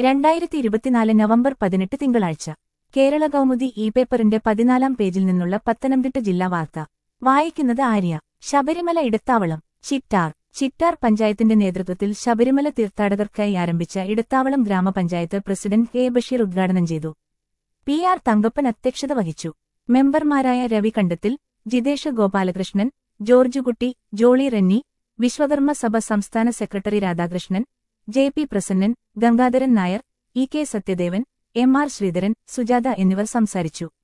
രണ്ടായിരത്തി ഇരുപത്തിനാല് നവംബർ പതിനെട്ട് തിങ്കളാഴ്ച കേരള കൗമുദി ഇ പേപ്പറിന്റെ പതിനാലാം പേജിൽ നിന്നുള്ള പത്തനംതിട്ട ജില്ലാ വാർത്ത വായിക്കുന്നത് ആര്യ ശബരിമല ഇടത്താവളം ചിറ്റാർ ചിറ്റാർ പഞ്ചായത്തിന്റെ നേതൃത്വത്തിൽ ശബരിമല തീർത്ഥാടകർക്കായി ആരംഭിച്ച ഇടത്താവളം ഗ്രാമപഞ്ചായത്ത് പ്രസിഡന്റ് കെ ബഷീർ ഉദ്ഘാടനം ചെയ്തു പി ആർ തങ്കപ്പൻ അധ്യക്ഷത വഹിച്ചു മെമ്പർമാരായ രവി കണ്ടത്തിൽ ജിതേഷ് ഗോപാലകൃഷ്ണൻ ജോർജുകുട്ടി ജോളി റെന്നി വിശ്വകർമ്മ സഭ സംസ്ഥാന secretary Radhakrishnan J P Prasannan Gangadharan Nair E K Sathyadevan M R Sreedharan Sujatha എന്നിവർ സംസാരിച്ചു